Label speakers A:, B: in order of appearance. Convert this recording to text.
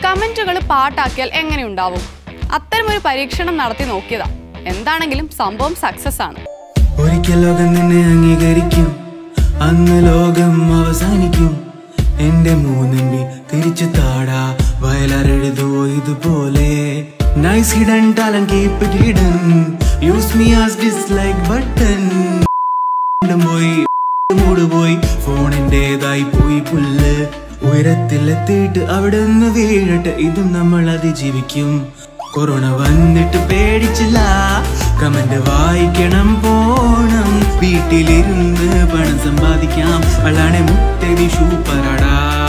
A: കമന്റുകൾ പാട്ടാക്കിയാൽ എങ്ങനെയുണ്ടാവും അത്തരമൊരു പരീക്ഷണം നടത്തി നോക്കിയതാ എന്താണെങ്കിലും സംഭവം സക്സസ് ആണ്
B: ഒരിക്കൽ ലോകം നിന്നെ അംഗീകരിക്കും അന്ന് ലോകം അവസാനിക്കും എന്റെ മൂന്നമ്പി തിരിച്ചു താടാ വയലറെഴുതുവോ ഇതുപോലെ nice hidden talent keep it hidden use me as dislike button പോയി മൂട് പോയി ഫോണിന്റേതായി പോയി പുല്ല് ഉയരത്തിലെത്തിയിട്ട് അവിടെ നിന്ന് വീഴട്ടെ ഇതും നമ്മൾ അതിജീവിക്കും കൊറോണ വന്നിട്ട് പേടിച്ചില്ല കമന്റ് വായിക്കണം പോണം വീട്ടിലിരുന്ന് പണം സമ്പാദിക്കാം അളാണെ മുട്ടതി സൂപ്പറടാ